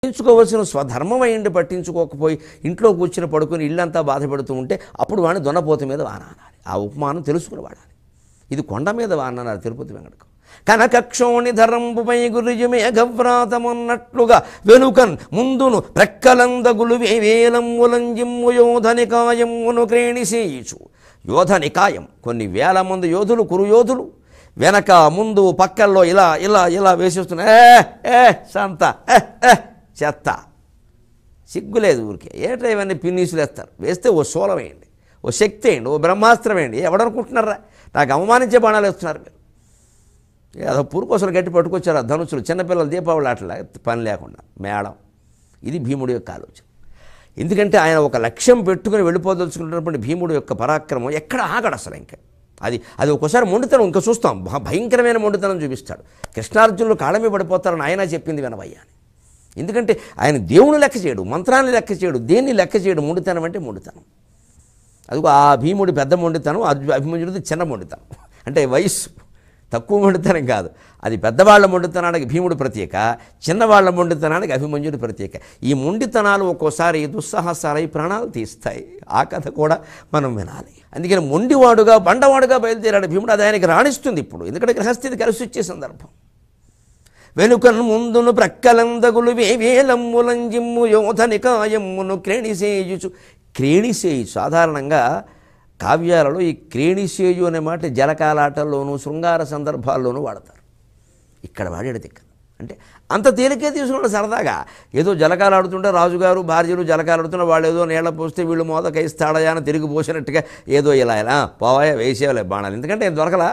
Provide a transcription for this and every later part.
పట్టించుకోవాల్సిన స్వధర్మం అయ్యండి పట్టించుకోకపోయి ఇంట్లో కూర్చుని పడుకుని ఇల్లంతా బాధపడుతూ ఉంటే అప్పుడు వాడిని దొన్నపోత మీద వాన అనాలి ఆ ఉపమానం తెలుసుకుని వాడాలి ఇది కొండ మీద వాన అన్నారు తిరుపతి వెంకటకం కనకక్షోణి ధరంబుపై గురుజు మేఘవ్రాతమున్నట్లుగా వెనుకన్ ముందును ప్రక్కలందగులు వేవేలమ్ములంజిమ్ము యోధ నికాయమ్మును క్రేణిసేయిచు యోధ నికాయం కొన్ని వేల మంది యోధులు కురు యోధులు వెనక ముందు పక్కల్లో ఇలా ఇలా ఇలా వేసేస్తున్నా ఏ ఏ సంత ఏ ఏ చెత్త సిగ్గులేదు ఊరికే ఏటా ఇవన్నీ పిన్నీసులు వేస్తారు వేస్తే ఓ శూలం వేయండి ఓ శక్తి వేయండి ఓ బ్రహ్మాస్త్రం వేయండి ఎవడనుకుంటున్నారా నాకు అవమానించే బాణాలు వేస్తున్నారు మీరు ఏదో పురుకోసలు గట్టి పట్టుకొచ్చారు ఆ ధనుసులు చిన్నపిల్లలు దీపావళి ఆటలా పని లేకుండా మేడం ఇది భీముడి యొక్క ఆలోచన ఎందుకంటే ఆయన ఒక లక్ష్యం పెట్టుకుని వెళ్ళిపోదలుచుకున్నటువంటి భీముడు యొక్క పరాక్రమం ఎక్కడ ఆగడు అసలు ఇంకా అది అది ఒక్కోసారి మొండితనం ఇంకా చూస్తాం భ- భయంకరమైన మొండితనం చూపిస్తాడు కృష్ణార్జునులు కాళ్ళమే పడిపోతారని ఆయన చెప్పింది వినవయ్యా అని ఎందుకంటే ఆయన దేవుని లెక్క చేయడు మంత్రాన్ని లెక్క చేయడు దేన్ని లెక్క చేయడు మొండితనం అంటే మొండితనం అదిగో ఆ భీముడి పెద్ద మొండితనం అర్జు- అభిమన్యుడిది చిన్న మొండితనం అంటే వయస్సు తక్కువ మొండితనం కాదు అది పెద్దవాళ్ళ మొండితనానికి భీముడు ప్రత్యేక చిన్నవాళ్ళ మొండితనానికి అభిమన్యుడు ప్రత్యేక ఈ మొండితనాలు ఒక్కోసారి దుస్సాహసాలై ప్రాణాలు తీస్తాయి ఆ కథ కూడా మనం వినాలి అందుకని మొండివాడుగా బండవాడుగా బయలుదేరాడు భీముడు అది ఆయనకి రాణిస్తుంది ఇప్పుడు ఎందుకంటే గ్రహస్థితి కలిసి వచ్చే సందర్భం వెనుకను ముందును ప్రక్కలందగులు వేవేలమ్ములంజిమ్ము యోధ నికాయమ్మును క్రేణిసేయుచు క్రేణిసేయు సాధారణంగా కావ్యాలలో ఈ క్రేణిసేయు అనే మాట జలకాలాటల్లోనూ శృంగార సందర్భాల్లోనూ వాడతారు ఇక్కడ వాడాడు దిక్క అంటే అంత తేలికే తీసుకున్నాడు సరదాగా ఏదో జలకాలు ఆడుతుంటే రాజుగారు భార్యలు జలకాలు ఆడుతున్న వాళ్ళు ఏదో నీళ్ళ పోస్తే వీళ్ళు మోదకైస్తాడయా అని తిరిగి పోసినట్టుగా ఏదో ఇలా ఇలా పోవాయా వేసేవాలే బాణాలు ఎందుకంటే ఏం దొరకలా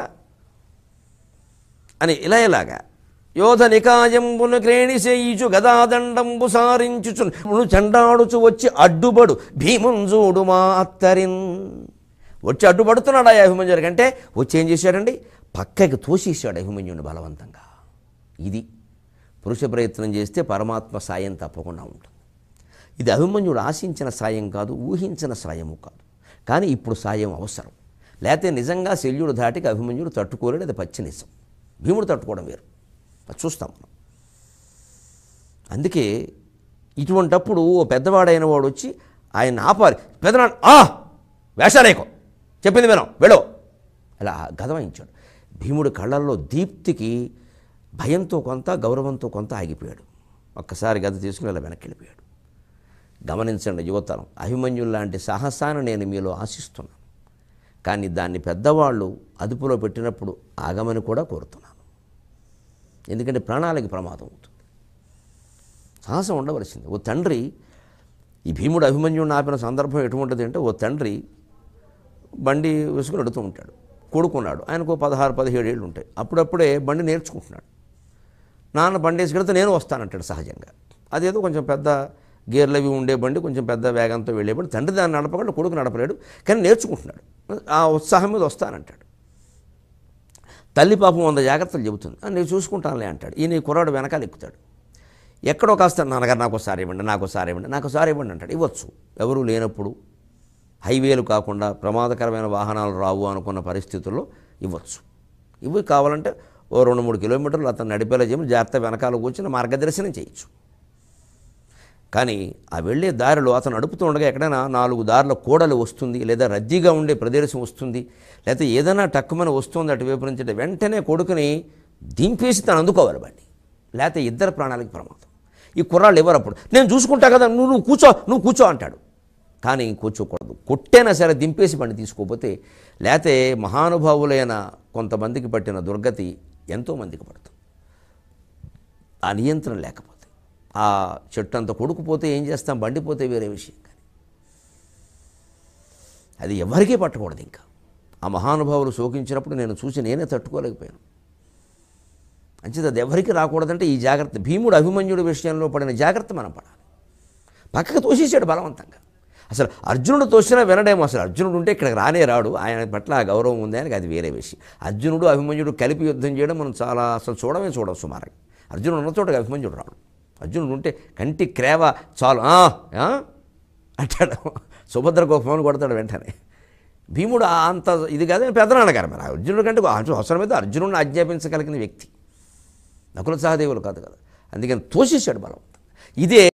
అని ఇలా ఇలాగా యోధ నికాయంబును క్రేణిసేయిచు గదాదండంబు సారించుచు చండాడుచు వచ్చి అడ్డుబడు భీముంజూడు మా అత్తరిన్ వచ్చి అడ్డుపడుతున్నాడు ఆ అభిమన్యుడికి అంటే వచ్చి ఏం చేశాడండి పక్కకి తోసేసాడు అభిమన్యుడిని బలవంతంగా ఇది పురుష ప్రయత్నం చేస్తే పరమాత్మ సాయం తప్పకుండా ఉంటుంది ఇది అభిమన్యుడు ఆశించిన సాయం కాదు ఊహించిన సాయము కాదు కానీ ఇప్పుడు సాయం అవసరం లేకపోతే నిజంగా శల్యుడు ధాటికి అభిమన్యుడు తట్టుకోలేడు అది పచ్చి నిజం భీముడు తట్టుకోవడం వేరు అది చూస్తాం మనం అందుకే ఇటువంటప్పుడు ఓ పెద్దవాడైన వాడు వచ్చి ఆయన ఆపాలి పెద్దనాడు ఆ వేషాలేకో చెప్పింది వినం వెళ్ళు అలా గదవాయించాడు భీముడి కళ్ళల్లో దీప్తికి భయంతో కొంత గౌరవంతో కొంత ఆగిపోయాడు ఒక్కసారి గద తీసుకుని ఇలా వెనక్కి వెళ్ళిపోయాడు గమనించండి యువతరం అభిమన్యులు లాంటి సాహసాన్ని నేను మీలో ఆశిస్తున్నాను కానీ దాన్ని పెద్దవాళ్ళు అదుపులో పెట్టినప్పుడు ఆగమని కూడా కోరుతున్నాను ఎందుకంటే ప్రాణాలకి ప్రమాదం అవుతుంది సాహసం ఉండవలసింది ఓ తండ్రి ఈ భీముడు అభిమన్యుడిని ఆపిన సందర్భం ఎటువంటిది అంటే ఓ తండ్రి బండి వేసుకుని వెడుతూ ఉంటాడు కొడుకున్నాడు ఆయనకు ఓ పదహారు పదిహేడు ఏళ్ళు ఉంటాయి అప్పుడప్పుడే బండి నేర్చుకుంటున్నాడు నాన్న బండి వేసుకెడితే నేను వస్తానంటాడు సహజంగా అదేదో కొంచెం పెద్ద గేర్లు అవి ఉండే బండి కొంచెం పెద్ద వేగంతో వెళ్ళే బండి తండ్రి దాన్ని నడపకుండా కొడుకు నడపలేడు కానీ నేర్చుకుంటున్నాడు ఆ ఉత్సాహం మీద వస్తానంటాడు తల్లి పాపం వంద జాగ్రత్తలు చెబుతుంది "ఆ, నేను చూసుకుంటానులే అంటాడు ఈయన ఈ కుర్రాడు వెనకాల ఎక్కుతాడు ఎక్కడో కాస్త నాన్నగారు నాకు ఒకసారి ఇవ్వండి నాకు ఒకసారి ఇవ్వండి నాకు ఒకసారి ఇవ్వండి అంటాడు ఇవ్వచ్చు ఎవరూ లేనప్పుడు హైవేలు కాకుండా ప్రమాదకరమైన వాహనాలు రావు అనుకున్న పరిస్థితుల్లో ఇవ్వచ్చు ఇవి కావాలంటే ఓ రెండు మూడు కిలోమీటర్లు అతను నడిపేలా చేయమని జాగ్రత్త వెనకాల కూర్చుని మార్గదర్శనం చేయొచ్చు కానీ ఆ వెళ్ళే దారిలో అతను నడుపుతూ ఉండగా ఎక్కడైనా నాలుగు దారుల కూడలు వస్తుంది లేదా రద్దీగా ఉండే ప్రదేశం వస్తుంది లేకపోతే ఏదైనా టక్కుమని వస్తుంది అటువైపు నుంచి అంటే వెంటనే కొడుకుని దింపేసి తను అందుకోవాలి బండి లేకపోతే ఇద్దరు ప్రాణాలకి ప్రమాదం ఈ కుర్రాళ్ళు ఎవరు అప్పుడు నేను చూసుకుంటా కదా నువ్వు నువ్వు కూర్చో నువ్వు కూర్చో అంటాడు కానీ కూర్చోకూడదు కొట్టైనా సరే దింపేసి బండి తీసుకోకపోతే లేకపోతే మహానుభావులైన కొంతమందికి పట్టిన దుర్గతి ఎంతోమందికి పడుతుంది ఆ నియంత్రణ లేకపోతే ఆ చెట్టు అంత కొడుకుపోతే ఏం చేస్తాం బండిపోతే వేరే విషయం కానీ అది ఎవరికీ పట్టకూడదు ఇంకా ఆ మహానుభావులు శోకించినప్పుడు నేను చూసి నేనే తట్టుకోలేకపోయాను అంచేది అది ఎవరికి రాకూడదంటే ఈ జాగ్రత్త భీముడు అభిమన్యుడి విషయంలో పడిన జాగ్రత్త మనం పడాలి పక్కకు తోసేసాడు బలవంతంగా అసలు అర్జునుడు తోసినా వినడేమో అసలు అర్జునుడు ఉంటే ఇక్కడికి రానే రాడు ఆయన పట్ల ఆ గౌరవం ఉంది ఆయనకి అది వేరే విషయం అర్జునుడు అభిమన్యుడు కలిపి యుద్ధం చేయడం మనం చాలా అసలు చూడమే చూడం సుమారుగా అర్జునుడు ఉన్న చోటకి అభిమన్యుడు రాడు అర్జునుడు ఉంటే కంటి క్రేవ చాలు "ఆ, ఆ?" అంటాడు సుభద్ర గోపమని కొడతాడు వెంటనే భీముడు ఆ అంత ఇది కాదు పెద్దనాన్నగారు మరి అర్జునుడు కంటే అవసరమైతే అర్జునుడిని ఆజ్ఞాపించగలిగిన వ్యక్తి నకుల సహదేవులు కాదు కదా అందుకని తోసేశాడు బలవంతం ఇదే